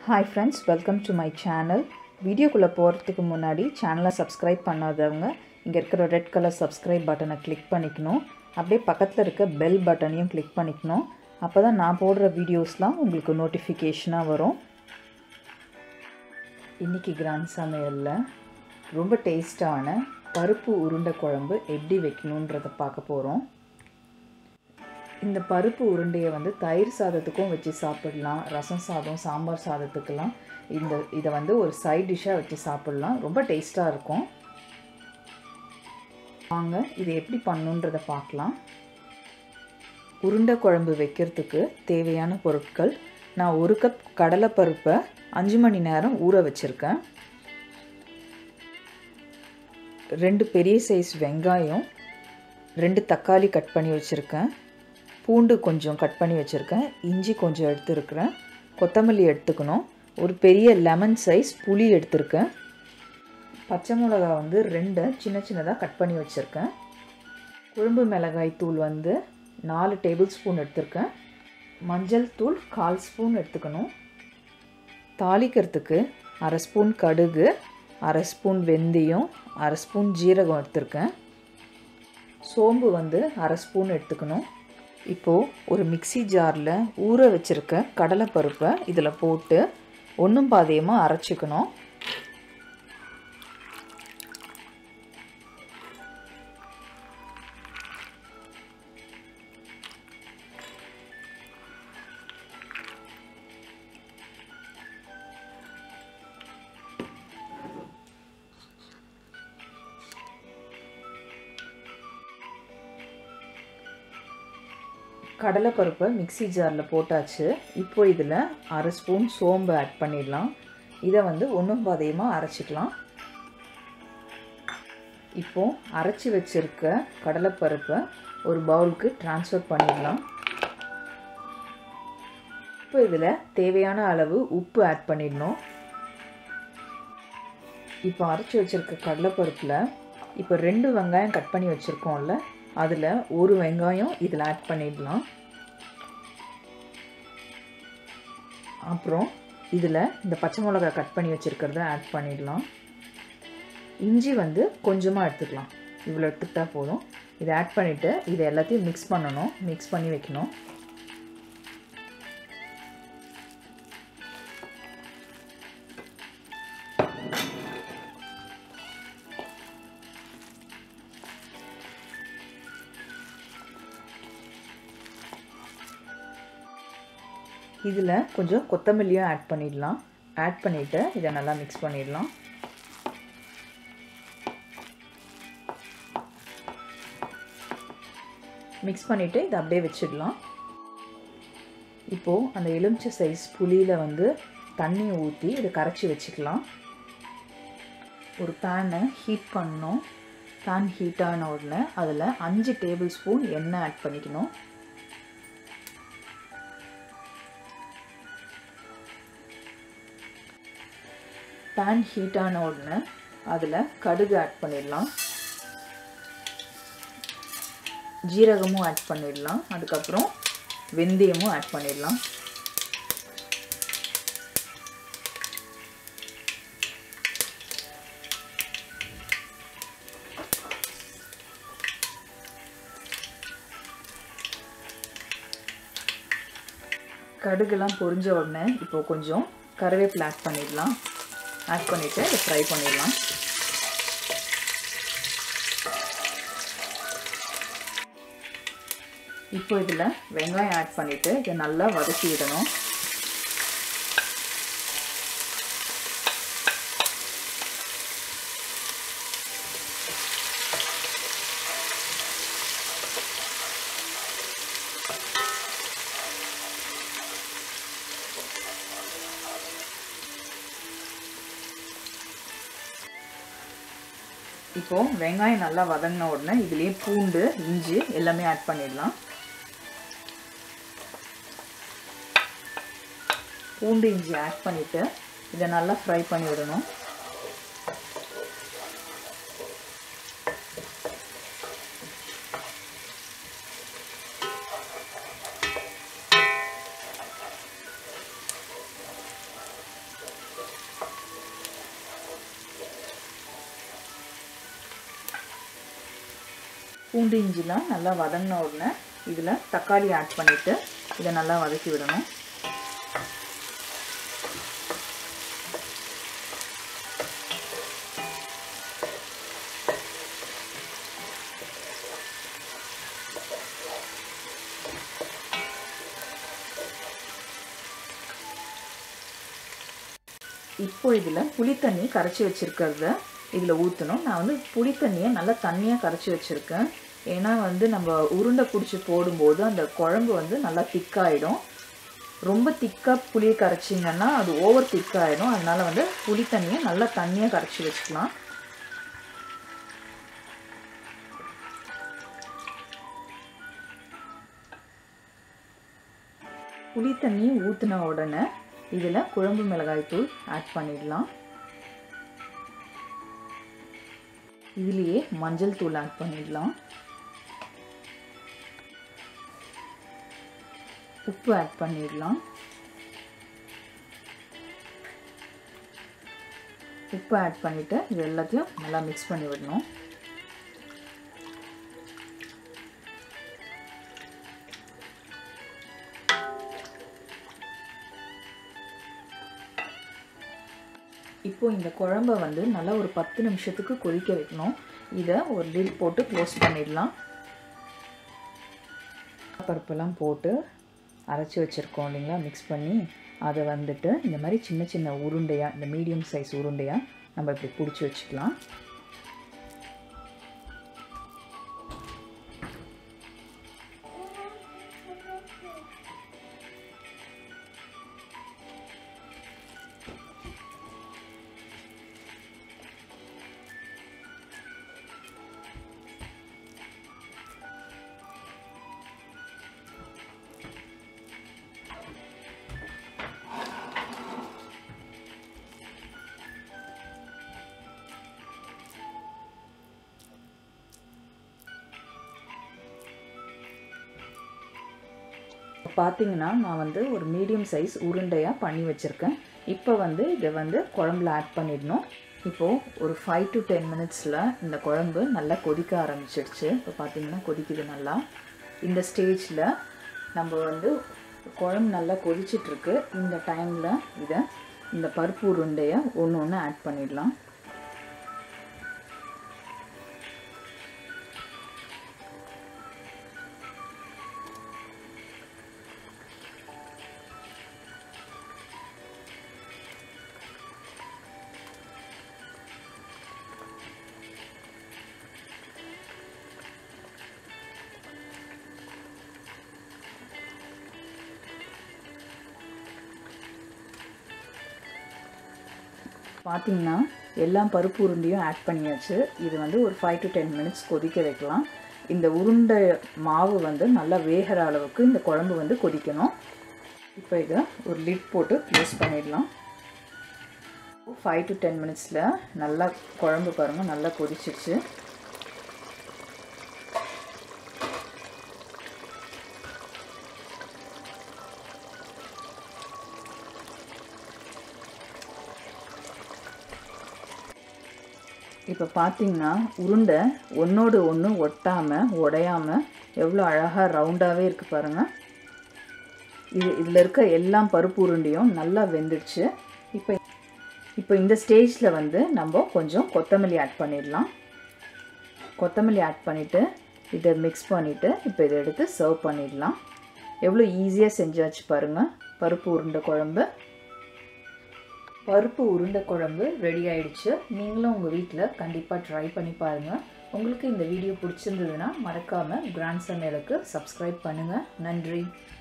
hi friends welcome to my channel வீடியோக்குள்ளே போகிறதுக்கு முன்னாடி சேனலை சப்ஸ்கிரைப் பண்ணாதவங்க இங்கே இருக்கிற ரெட் கலர் சப்ஸ்கிரைப் பட்டனை கிளிக் பண்ணிக்கணும் அப்படியே பக்கத்தில் இருக்க பெல் பட்டனையும் கிளிக் பண்ணிக்கணும் அப்போ தான் நான் போடுற வீடியோஸ்லாம் உங்களுக்கு நோட்டிஃபிகேஷனாக வரும் இன்றைக்கி கிராண்ட் சமையலில் ரொம்ப டேஸ்டான பருப்பு உருண்டை குழம்பு எப்படி வைக்கணுன்றதை பார்க்க போகிறோம் இந்த பருப்பு உருண்டையை வந்து தயிர் சாதத்துக்கும் வச்சு சாப்பிடலாம் ரசம் சாதம் சாம்பார் சாதத்துக்கெல்லாம் இந்த இதை வந்து ஒரு சைட் டிஷ்ஷாக வச்சு சாப்பிடலாம் ரொம்ப டேஸ்ட்டாக இருக்கும் வாங்க இதை எப்படி பண்ணுன்றதை பார்க்கலாம் உருண்டை குழம்பு வைக்கிறதுக்கு தேவையான பொருட்கள் நான் ஒரு கப் கடலைப்பருப்பை அஞ்சு மணி நேரம் ஊற வச்சுருக்கேன் ரெண்டு பெரிய சைஸ் வெங்காயம் ரெண்டு தக்காளி கட் பண்ணி வச்சுருக்கேன் பூண்டு கொஞ்சம் கட் பண்ணி வச்சுருக்கேன் இஞ்சி கொஞ்சம் எடுத்துருக்கிறேன் கொத்தமல்லி எடுத்துக்கணும் ஒரு பெரிய லெமன் சைஸ் புளி எடுத்திருக்கேன் பச்சை மிளகா வந்து ரெண்டு சின்ன சின்னதாக கட் பண்ணி வச்சுருக்கேன் குழம்பு மிளகாய் தூள் வந்து நாலு டேபிள் ஸ்பூன் எடுத்திருக்கேன் மஞ்சள் தூள் கால் ஸ்பூன் எடுத்துக்கணும் தாளிக்கிறதுக்கு அரை ஸ்பூன் கடுகு அரை ஸ்பூன் வெந்தயம் அரை ஸ்பூன் ஜீரகம் எடுத்திருக்கேன் சோம்பு வந்து அரை ஸ்பூன் எடுத்துக்கணும் இப்போது ஒரு மிக்சி ஜாரில் ஊற வச்சுருக்க கடலைப்பருப்பை இதில் போட்டு ஒன்றும் பாதையமாக அரைச்சிக்கணும் கடலைப்பருப்பை மிக்சி ஜாரில் போட்டாச்சு இப்போ இதில் அரை ஸ்பூன் சோம்பு ஆட் பண்ணிடலாம் இதை வந்து ஒன்றும் பாதையமாக அரைச்சிக்கலாம் இப்போது அரைச்சி வச்சுருக்க கடலைப்பருப்பை ஒரு பவுலுக்கு ட்ரான்ஸ்ஃபர் பண்ணிடலாம் இப்போ இதில் தேவையான அளவு உப்பு ஆட் பண்ணிடணும் இப்போ அரைச்சி வச்சுருக்க கடலைப்பருப்பில் இப்போ ரெண்டு வெங்காயம் கட் பண்ணி வச்சுருக்கோம்ல அதில் ஒரு வெங்காயம் இதில் ஆட் பண்ணிடலாம் அப்புறம் இதில் இந்த பச்சை மிளகா கட் பண்ணி வச்சுருக்கிறத ஆட் பண்ணிடலாம் இஞ்சி வந்து கொஞ்சமாக எடுத்துக்கலாம் இவ்வளோ எடுத்துக்கிட்டா போதும் இதை ஆட் பண்ணிவிட்டு இதை எல்லாத்தையும் மிக்ஸ் பண்ணணும் மிக்ஸ் பண்ணி வைக்கணும் இதில் கொஞ்சம் கொத்தமல்லியும் ஆட் பண்ணிடலாம் ஆட் பண்ணிவிட்டு இதை நல்லா மிக்ஸ் பண்ணிடலாம் மிக்ஸ் பண்ணிவிட்டு இதை அப்படியே வச்சிடலாம் இப்போது அந்த எலுமிச்சை சைஸ் புளியில் வந்து தண்ணி ஊற்றி இதை கரைச்சி வச்சுக்கலாம் ஒரு பேனை ஹீட் பண்ணணும் பேன் ஹீட் ஆன உடனே அதில் அஞ்சு டேபிள் ஸ்பூன் எண்ணெய் ஆட் பண்ணிக்கணும் பேன் ஹீட் ஆன உடனே அதில் கடுகு ஆட் பண்ணிடலாம் ஜீரகமும் ஆட் பண்ணிடலாம் அதுக்கப்புறம் வெந்தயமும் ஆட் பண்ணிடலாம் கடுகுலாம் பொரிஞ்ச உடனே இப்போ கொஞ்சம் கருவேப்பிலை ஆட் பண்ணிடலாம் ஆட் பண்ணிவிட்டு இதை ஃப்ரை பண்ணிடலாம் இப்போ இதில் வெங்காயம் ஆட் பண்ணிவிட்டு இதை நல்லா வதக்கி விடணும் இப்போது வெங்காயம் நல்லா வதங்கின உடனே இதுலேயே பூண்டு இஞ்சி எல்லாமே ஆட் பண்ணிடலாம் பூண்டு இஞ்சி ஆட் பண்ணிவிட்டு இதை நல்லா ஃப்ரை பண்ணி விடணும் பூண்டு இஞ்சிலாம் நல்லா வதங்கின உடனே இதில் தக்காளி ஆட் பண்ணிவிட்டு இதை நல்லா வதக்கி விடணும் இப்போ இதில் புளித்தண்ணி கரைச்சி வச்சுருக்கிறத இதில் ஊற்றணும் நான் வந்து புளித்தண்ணியை நல்லா தண்ணியாக கரைச்சி வச்சுருக்கேன் ஏன்னா வந்து நம்ம உருண்டை பிடிச்சி போடும்போது அந்த குழம்பு வந்து நல்லா திக்காயிடும் ரொம்ப திக்காக புளியை கரைச்சிங்கன்னா அது ஓவர் திக்காயிடும் அதனால் வந்து புளி தண்ணியை நல்லா தண்ணியாக கரைச்சி வச்சுக்கலாம் புளி தண்ணி ஊற்றின உடனே இதில் குழம்பு மிளகாய் தூள் ஆட் பண்ணிடலாம் இதுலேயே மஞ்சள் தூள் ஆட் பண்ணிடலாம் உப்பு ஆட் பண்ணிடலாம் உப்பு ஆட் பண்ணிவிட்டு இது எல்லாத்தையும் நல்லா மிக்ஸ் பண்ணி விடணும் இப்போ இந்த குழம்ப வந்து நல்லா ஒரு பத்து நிமிஷத்துக்கு கொதிக்க வைக்கணும் இதை ஒரு லிட் போட்டு க்ளோஸ் பண்ணிடலாம் பருப்பெல்லாம் போட்டு அரைச்சி வச்சுருக்கோம் இல்லைங்களா மிக்ஸ் பண்ணி அதை வந்துட்டு இந்த மாதிரி சின்ன சின்ன உருண்டையாக இந்த மீடியம் சைஸ் உருண்டையாக நம்ம இப்படி பிடிச்சி வச்சுக்கலாம் பார்த்தீங்கன்னா நான் வந்து ஒரு மீடியம் சைஸ் உருண்டையாக பண்ணி வச்சுருக்கேன் இப்போ வந்து இதை வந்து குழம்புல ஆட் பண்ணிடணும் இப்போது ஒரு ஃபைவ் டு டென் மினிட்ஸில் இந்த குழம்பு நல்லா கொதிக்க ஆரம்பிச்சிடுச்சு இப்போ பார்த்தீங்கன்னா கொதிக்குது நல்லா இந்த ஸ்டேஜில் நம்ம வந்து குழம்பு நல்லா கொதிச்சிட்ருக்கு இந்த டைமில் இதை இந்த பருப்பு உருண்டையை ஒன்று ஒன்று ஆட் பண்ணிடலாம் பார்த்தீங்கன்னா எல்லா பருப்பு உருண்டையும் ஆட் பண்ணியாச்சு இது வந்து ஒரு ஃபைவ் டு டென் மினிட்ஸ் கொதிக்க வைக்கலாம் இந்த உருண்டை மாவு வந்து நல்லா வேகிற அளவுக்கு இந்த குழம்பு வந்து கொதிக்கணும் இப்போ இதை ஒரு லிட் போட்டு க்ளோஸ் பண்ணிடலாம் ஃபைவ் டு டென் மினிட்ஸில் நல்லா குழம்பு பாருங்கள் நல்லா கொதிச்சிடுச்சு இப்போ பார்த்தீங்கன்னா உருண்டை ஒன்றோடு ஒன்று ஒட்டாமல் உடையாமல் எவ்வளோ அழகாக ரவுண்டாகவே இருக்குது பாருங்கள் இது இதில் இருக்க எல்லா பருப்பு உருண்டையும் நல்லா வெந்துடுச்சு இப்போ இப்போ இந்த ஸ்டேஜில் வந்து நம்ம கொஞ்சம் கொத்தமல்லி ஆட் பண்ணிடலாம் கொத்தமல்லி ஆட் பண்ணிவிட்டு இதை மிக்ஸ் பண்ணிவிட்டு இப்போ இதை எடுத்து சர்வ் பண்ணிடலாம் எவ்வளோ ஈஸியாக செஞ்சாச்சு பாருங்கள் பருப்பு உருண்டை குழம்பு பருப்பு உருண்டை குழம்பு ரெடி ஆயிடுச்சு நீங்களும் உங்கள் வீட்டில் கண்டிப்பாக ட்ரை பண்ணி பாருங்கள் உங்களுக்கு இந்த வீடியோ பிடிச்சிருந்ததுன்னா மறக்காமல் கிராண்ட் சமையலுக்கு சப்ஸ்கிரைப் பண்ணுங்கள் நன்றி